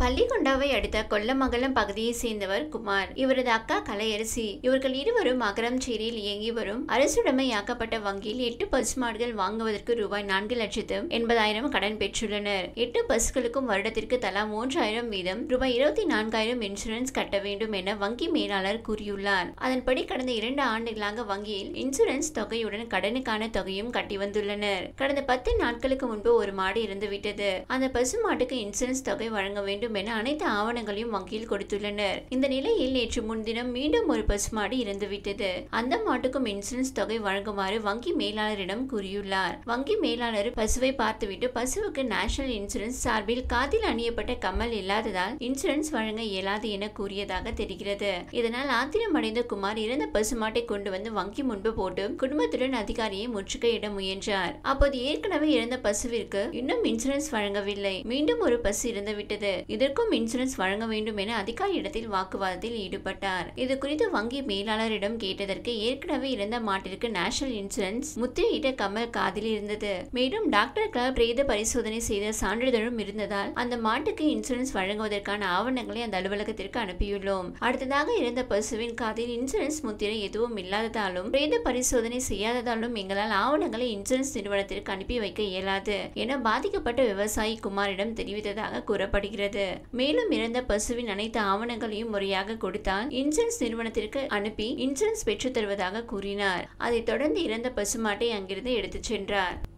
பள்ளிகொண்டாவை அடுத்த கொல்லமங்கலம் பகுதியை சேர்ந்தவர் குமார் இவரது அக்கா கலையரசி இவர்கள் இருவரும் அகரம்சேரியில் இயங்கி வரும் அரசுடைமையாக்கப்பட்ட வங்கியில் எட்டு பசுமாடுகள் வாங்குவதற்கு ரூபாய் நான்கு லட்சத்து எண்பதாயிரம் கடன் பெற்றுள்ளனர் எட்டு பசுக்களுக்கும் வருடத்திற்கு தலா மூன்றாயிரம் வீதம் ரூபாய் இருபத்தி நான்காயிரம் இன்சூரன்ஸ் கட்ட வேண்டும் என வங்கி மேலாளர் கூறியுள்ளார் அதன்படி கடந்த இரண்டு ஆண்டுகளாக வங்கியில் இன்சூரன்ஸ் தொகையுடன் கடனுக்கான தொகையும் கட்டி வந்துள்ளனர் கடந்த பத்து நாட்களுக்கு முன்பு ஒரு மாடு இறந்துவிட்டது அந்த பசு மாட்டுக்கு இன்சூரன்ஸ் தொகை வழங்க வேண்டும் என அனைத்து ஆவணங்களையும் வங்கியில் கொடுத்துள்ளனர் இந்த நிலையில் நேற்று முன்தினம் மீண்டும் ஒரு பசுமாடு இறந்துவிட்டது அந்த மாட்டுக்கும் இன்சூரன்ஸ் தொகை வழங்குமாறு வங்கி மேலாளரிடம் கூறியுள்ளார் வங்கி மேலாளர் பசுவை பார்த்துவிட்டு பசுவுக்கு நேஷனல் இன்சூரன்ஸ் சார்பில் காதில் அணியப்பட்ட கம்மல் இல்லாததால் இன்சூரன்ஸ் வழங்க இயலாது என கூறியதாக தெரிகிறது இதனால் ஆத்திரமடைந்த குமார் இறந்த பசுமாட்டை கொண்டு வந்து வங்கி முன்பு போட்டு குடும்பத்துடன் அதிகாரியை முற்றுகையிட முயன்றார் அப்போது ஏற்கனவே இறந்த பசுவிற்கு இன்னும் இன்சூரன்ஸ் வழங்கவில்லை மீண்டும் ஒரு பசு இறந்துவிட்டது இதற்கும் இன்சூரன்ஸ் வழங்க வேண்டும் என அதிகாரியிடத்தில் வாக்குவாதத்தில் ஈடுபட்டார் இது குறித்து வங்கி மேலாளரிடம் கேட்டதற்கு ஏற்கனவே இறந்த மாட்டிற்கு நேஷனல் இன்சூரன்ஸ் முத்திரையிட்ட கமல் காதில் இருந்தது மேலும் டாக்டர் கிளப் பிரேத பரிசோதனை செய்த சான்றிதழும் இருந்ததால் அந்த மாட்டுக்கு இன்சூரன்ஸ் வழங்குவதற்கான ஆவணங்களை அந்த அலுவலகத்திற்கு அனுப்பியுள்ளோம் அடுத்ததாக இறந்த பசுவின் காதில் இன்சூரன்ஸ் முத்திரை எதுவும் இல்லாததாலும் பிரேத பரிசோதனை செய்யாததாலும் எங்களால் ஆவணங்களை இன்சூரன்ஸ் நிறுவனத்திற்கு அனுப்பி வைக்க இயலாது என பாதிக்கப்பட்ட விவசாயி குமாரிடம் தெரிவித்ததாக கூறப்படுகிறது மேலும் இறந்த பசுவின் அனைத்து ஆவணங்களையும் முறையாக கொடுத்தால் இன்சூரன்ஸ் நிறுவனத்திற்கு அனுப்பி இன்சூரன்ஸ் பெற்றுத் தருவதாக கூறினார் அதைத் தொடர்ந்து இறந்த பசுமாட்டை அங்கிருந்து எடுத்துச் சென்றார்